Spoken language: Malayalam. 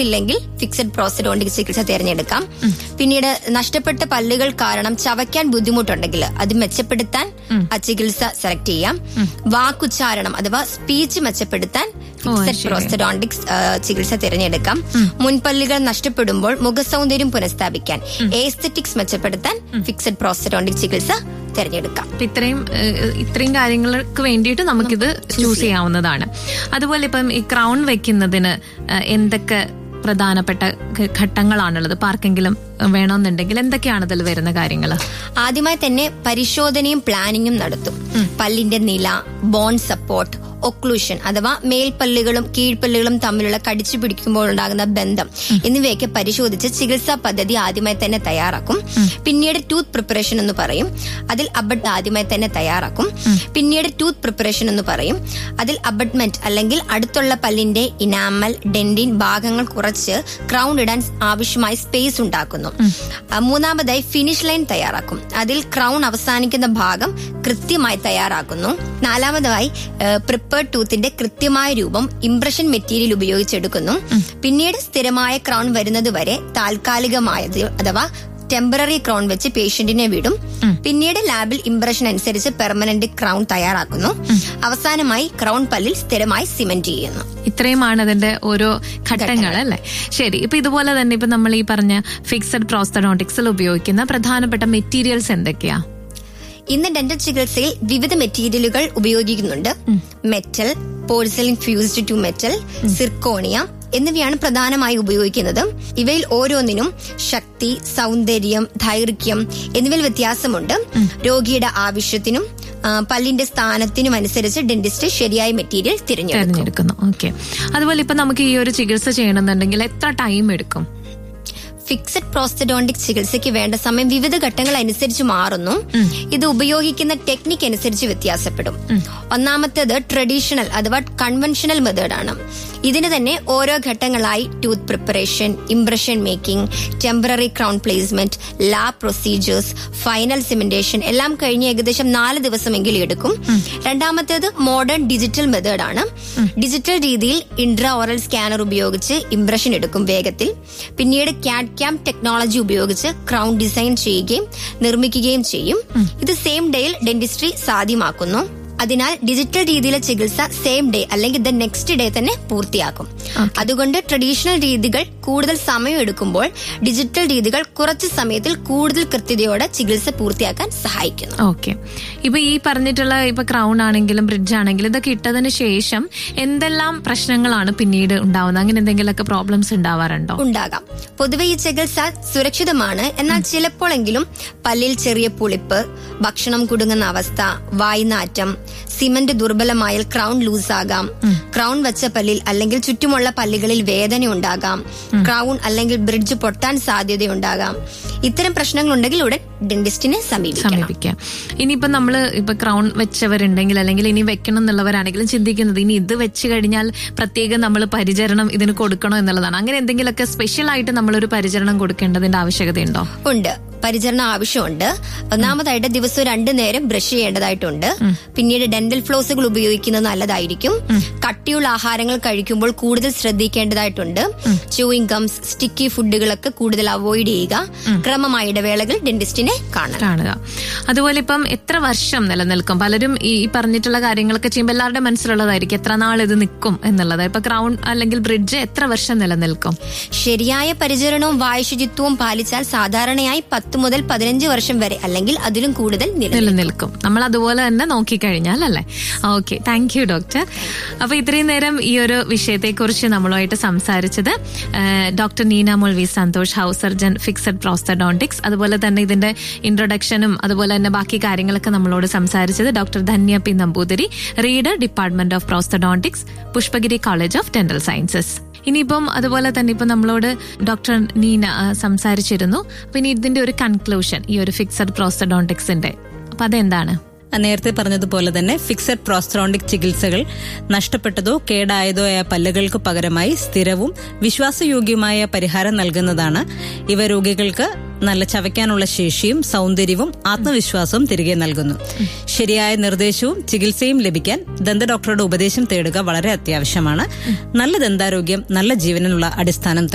ഇല്ലെങ്കിൽ ഫിക്സഡ് പ്രോസ്റ്റഡോണ്ടിക് ചികിത്സ തിരഞ്ഞെടുക്കാം പിന്നീട് നഷ്ടപ്പെട്ട പല്ലുകൾ കാരണം ചവയ്ക്കാൻ ബുദ്ധിമുട്ടുണ്ടെങ്കിൽ അത് മെച്ചപ്പെടുത്താൻ ആ ചികിത്സ സെലക്ട് ചെയ്യാം വാക്കുച്ചാരണം അഥവാ സ്പീച്ച് മെച്ചപ്പെടുത്താൻ ഫിക്സഡ് ശരി. പ്രോസ്റ്റഡോണ്ടിക്സ് ചികിത്സ തിരഞ്ഞെടുക്കാം മുൻപല്ലുകൾ നഷ്ടപ്പെടുമ്പോൾ മുഖസൗന്ദര്യം പുനഃസ്ഥാപിക്കാൻ എസ്തെറ്റിക്സ് മെച്ചപ്പെടുത്താൻ ഫിക്സഡ് പ്രോസ്റ്റഡോണ്ടിക് ചികിത്സ തിരഞ്ഞെടുക്കാം അപ്പൊ ഇത്രയും ഏഹ്, ഇത്രയും കാര്യങ്ങൾക്ക് വേണ്ടിയിട്ട് നമുക്കിത് ചൂസ് ചെയ്യാവുന്നതാണ് അതുപോലെ ഇപ്പം ഈ ക്രൗൺ വെക്കുന്നതിന് ഏഹ്, എന്തൊക്കെ പ്രധാനപ്പെട്ട ഘ- ഘട്ടങ്ങളാണുള്ളത് ഇപ്പൊ ആർക്കെങ്കിലും വേണമെന്നുണ്ടെങ്കിൽ എന്തൊക്കെയാണ് അതിൽ വരുന്ന കാര്യങ്ങൾ ആദ്യമായി തന്നെ പരിശോധനയും പ്ലാനിങ്ങും നടത്തും പല്ലിന്റെ നില ബോൺ സപ്പോർട്ട് ഒക്ലൂഷൻ അഥവാ മേൽപ്പല്ലുകളും കീഴ്പല്ലുകളും തമ്മിലുള്ള കടിച്ചു പിടിക്കുമ്പോൾ ഉണ്ടാകുന്ന ബന്ധം എന്നിവയൊക്കെ പരിശോധിച്ച് ചികിത്സാ പദ്ധതി ആദ്യമായി തന്നെ തയ്യാറാക്കും പിന്നീട് ടൂത്ത് പ്രിപ്പറേഷൻ എന്ന് പറയും അതിൽ അബഡ് ആദ്യമായി തന്നെ തയ്യാറാക്കും പിന്നീട് ടൂത്ത് പ്രിപ്പറേഷൻ എന്ന് പറയും അതിൽ അബഡ്മെന്റ് അല്ലെങ്കിൽ അടുത്തുള്ള പല്ലിന്റെ ഇനാമൽ ഡെന്റിൻ ഭാഗങ്ങൾ കുറച്ച് ക്രൗൺ ഇടാൻ ആവശ്യമായ സ്പേസ് ഉണ്ടാക്കുന്നു ആ, മൂന്നാമതായി ഫിനിഷ് ലൈൻ തയ്യാറാക്കും അതിൽ ക്രൗൺ അവസാനിക്കുന്ന ഭാഗം കൃത്യമായി തയ്യാറാക്കുന്നു നാലാമതായി പ്രിപ്പേർഡ് ടൂത്തിന്റെ കൃത്യമായ രൂപം ഇംപ്രഷൻ മെറ്റീരിയൽ ഉപയോഗിച്ചെടുക്കുന്നു പിന്നീട് സ്ഥിരമായ ക്രൗൺ വരുന്നത് വരെ താൽക്കാലികമായത് അഥവാ ടെമ്പററി ക്രൗൺ വെച്ച് പേഷ്യന്റിനെ വിടും പിന്നീട് ലാബിൽ ഇംപ്രഷൻ അനുസരിച്ച് പെർമനന്റ് ക്രൗൺ തയ്യാറാക്കുന്നു അവസാനമായി ക്രൗൺ പല്ലിൽ സ്ഥിരമായി സിമെന്റ് ചെയ്യുന്നു ഇത്രയുമാണ് അതിന്റെ ഓരോ ഘട്ടങ്ങൾ അല്ലെ ശരി ഇപ്പൊ ഇതുപോലെ തന്നെ ഇപ്പൊ നമ്മൾ ഈ പറഞ്ഞ ഫിക്സഡ് പ്രോസ്റ്റഡോണ്ടിക്സിൽ ഉപയോഗിക്കുന്ന പ്രധാനപ്പെട്ട മെറ്റീരിയൽസ് എന്തൊക്കെയാ ഇന്ന് ഡെന്റൽ ചികിത്സയിൽ വിവിധ മെറ്റീരിയലുകൾ ഉപയോഗിക്കുന്നുണ്ട് metal porcelain fused to metal zirconia എന്നിവയാണ് പ്രധാനമായി ഉപയോഗിക്കുന്നത് ഇവയിൽ ഓരോന്നിനും ശക്തി സൗന്ദര്യം ദൈർഘ്യം എന്നിവയിൽ വ്യത്യാസമുണ്ട് രോഗിയുടെ ആവശ്യത്തിനും ആ, പല്ലിന്റെ സ്ഥാനത്തിനും അനുസരിച്ച് ഡെന്റിസ്റ്റ് ശരിയായ മെറ്റീരിയൽ തിരഞ്ഞെടുക്കും തെരഞ്ഞെടുക്കുന്നു ഓക്കെ അതുപോലെ ഇപ്പൊ നമുക്ക് ഈ ഒരു ചികിത്സ ചെയ്യണമെന്നുണ്ടെങ്കിൽ എത്ര ടൈം എടുക്കും ഫിക്സഡ് പ്രോസ്റ്റഡോണ്ടിക് ചികിത്സയ്ക്ക് വേണ്ട സമയം വിവിധ ഘട്ടങ്ങൾ അനുസരിച്ച് മാറുന്നു ഇത് ഉപയോഗിക്കുന്ന ടെക്നിക്ക് അനുസരിച്ച് വ്യത്യാസപ്പെടും ഒന്നാമത്തേത് ട്രഡീഷണൽ അഥവാ കൺവെൻഷണൽ മെത്തേഡ് ആണ് ഇതിന് തന്നെ ഓരോ ഘട്ടങ്ങളായി tooth preparation impression making temporary crown placement lab procedures final cementation എല്ലാം കഴിഞ്ഞ് ഏകദേശം നാല് ദിവസമെങ്കിലും എടുക്കും രണ്ടാമത്തേത് മോഡേൺ ഡിജിറ്റൽ മെത്തേഡ് ആണ് ഡിജിറ്റൽ രീതിയിൽ ഇൻട്രാ ഓറൽ സ്കാനർ ഉപയോഗിച്ച് ഇംപ്രഷൻ എടുക്കും വേഗത്തിൽ പിന്നീട് ക്യാഡ് ക്യാം ടെക്നോളജി ഉപയോഗിച്ച് ക്രൗൺ ഡിസൈൻ ചെയ്യുകയും നിർമ്മിക്കുകയും ചെയ്യും ഇത് സെയിം ഡേയിൽ ഡെന്റിസ്ട്രി സാധ്യമാക്കുന്നു അതിനാൽ ഡിജിറ്റൽ രീതിയിലെ ചികിത്സ സെയിം ഡേ അല്ലെങ്കിൽ ദ നെക്സ്റ്റ് ഡേ തന്നെ പൂർത്തിയാക്കും അതുകൊണ്ട് ട്രഡീഷണൽ രീതികൾ കൂടുതൽ സമയം എടുക്കുമ്പോൾ ഡിജിറ്റൽ രീതികൾ കുറച്ച് സമയത്തിൽ കൂടുതൽ കൃത്യതയോടെ ചികിത്സ പൂർത്തിയാക്കാൻ സഹായിക്കുന്നു ഓക്കെ ഇപ്പൊ ഈ പറഞ്ഞിട്ടുള്ള ഇപ്പൊ ക്രൗൺ ആണെങ്കിലും ബ്രിഡ്ജ് ആണെങ്കിലും ഇതൊക്കെ ഇട്ടതിന് ശേഷം എന്തെല്ലാം പ്രശ്നങ്ങളാണ് പിന്നീട് ഉണ്ടാവുന്നത് അങ്ങനെ എന്തെങ്കിലുമൊക്കെ പ്രോബ്ലംസ് ഉണ്ടാവാറുണ്ടോ ഉണ്ടാകാം പൊതുവെ ഈ ചികിത്സ സുരക്ഷിതമാണ് എന്നാൽ ചിലപ്പോഴെങ്കിലും പല്ലിൽ ചെറിയ പുളിപ്പ് ഭക്ഷണം കുടുങ്ങുന്ന അവസ്ഥ വായ്നാറ്റം സിമന്റ് ദുർബലമായാൽ ക്രൗൺ ലൂസാകാം ക്രൗൺ വെച്ച പല്ലിൽ അല്ലെങ്കിൽ ചുറ്റുമുള്ള പല്ലുകളിൽ വേദന ഉണ്ടാകാം ക്രൗൺ അല്ലെങ്കിൽ ബ്രിഡ്ജ് പൊട്ടാൻ സാധ്യതയുണ്ടാകാം ഇത്തരം പ്രശ്നങ്ങൾ ഉണ്ടെങ്കിൽ ഉടൻ ഡെന്റിസ്റ്റിനെ സമീപിക്കണം സമീപിക്കാം ഇനിയിപ്പോ നമ്മള് ഇപ്പൊ ക്രൗൺ വെച്ചവരുണ്ടെങ്കിൽ അല്ലെങ്കിൽ ഇനി വെക്കണം എന്നുള്ളവരാണെങ്കിലും ചിന്തിക്കുന്നത് ഇനി ഇത് വെച്ച് കഴിഞ്ഞാൽ പ്രത്യേകം നമ്മൾ പരിചരണം ഇതിന് കൊടുക്കണോ എന്നുള്ളതാണ് അങ്ങനെ എന്തെങ്കിലുമൊക്കെ സ്പെഷ്യൽ ആയിട്ട് നമ്മളൊരു പരിചരണം കൊടുക്കേണ്ടതിന്റെ ആവശ്യകതയുണ്ടോ ഉണ്ട് പരിചരണം ആവശ്യമുണ്ട് ഒന്നാമതായിട്ട് ദിവസവും രണ്ടു നേരം ബ്രഷ് ചെയ്യേണ്ടതായിട്ടുണ്ട് പിന്നീട് ഡെന്റൽ ഫ്ലോസുകൾ ഉപയോഗിക്കുന്നത് നല്ലതായിരിക്കും കട്ടിയുള്ള ആഹാരങ്ങൾ കഴിക്കുമ്പോൾ കൂടുതൽ ശ്രദ്ധിക്കേണ്ടതായിട്ടുണ്ട് ചൂയിങ് ഗംസ് സ്റ്റിക്കി ഫുഡുകളൊക്കെ കൂടുതൽ അവോയ്ഡ് ചെയ്യുക ക്രമമായ ഇടവേളകൾ ഡെന്റിസ്റ്റിനെ കാണണം കാണുക അതുപോലെ ഇപ്പം എത്ര വർഷം നിലനിൽക്കും പലരും ഈ ഈ പറഞ്ഞിട്ടുള്ള കാര്യങ്ങളൊക്കെ ചെയ്യുമ്പോൾ എല്ലാവരുടെ മനസ്സിലുള്ളതായിരിക്കും എത്ര നാൾ ഇത് നിൽക്കും എന്നുള്ളത് ഇപ്പൊ ക്രൗൺ അല്ലെങ്കിൽ ബ്രിഡ്ജ് എത്ര വർഷം നിലനിൽക്കും ശരിയായ പരിചരണവും വായുശുചിത്വവും പാലിച്ചാൽ സാധാരണയായി പത്ത് മുതൽ പതിനഞ്ച് വർഷം വരെ അല്ലെങ്കിൽ അതിലും കൂടുതൽ നിലനിൽക്കും നിലനിൽക്കും നമ്മൾ അതുപോലെ തന്നെ നോക്കിക്കഴിഞ്ഞാൽ അല്ലേ ഓക്കെ താങ്ക് യു ഡോക്ടർ അപ്പൊ ഇത്രയും നേരം ഈ ഒരു വിഷയത്തെക്കുറിച്ച് നമ്മളുമായിട്ട് സംസാരിച്ചത് doctor Neena Mol V Santhosh house surgeon fixed prosthodontics അതുപോലെ തന്നെ ഇതിന്റെ ഇൻട്രൊഡക്ഷനും അതുപോലെ തന്നെ ബാക്കി കാര്യങ്ങളൊക്കെ നമ്മളോട് സംസാരിച്ചത് doctor Dhanya P Namboothiri reader department of prosthodontics Pushpagiri college of dental sciences ഇനിയിപ്പം അതുപോലെ തന്നെ ഇപ്പം നമ്മളോട് ഡോക്ടർ നീന ആ, സംസാരിച്ചിരുന്നു പിന്നെ ഇതിന്റെ ഒരു കൺക്ലൂഷൻ ഈ ഒരു ഫിക്സഡ് പ്രോസ്റ്റഡോണ്ടിക്സിന്റെ അപ്പൊ അതെന്താണ് നേരത്തെ പറഞ്ഞതുപോലെ തന്നെ ഫിക്സഡ് പ്രോസ്ട്രോണ്ടിക് ചികിത്സകൾ നഷ്ടപ്പെട്ടതോ കേടായതോ ആയ പല്ലുകൾക്ക് പകരമായി സ്ഥിരവും വിശ്വാസയോഗ്യമായ പരിഹാരം നൽകുന്നതാണ് ഇവ രോഗികൾക്ക് നല്ല ചവയ്ക്കാനുള്ള ശേഷിയും സൗന്ദര്യവും ആത്മവിശ്വാസവും തിരികെ നൽകുന്നു ശരിയായ നിർദ്ദേശവും ചികിത്സയും ലഭിക്കാൻ ദന്ത ഡോക്ടറുടെ ഉപദേശം തേടുക വളരെ അത്യാവശ്യമാണ് നല്ല ദന്താരോഗ്യം നല്ല ജീവനുള്ള അടിസ്ഥാനം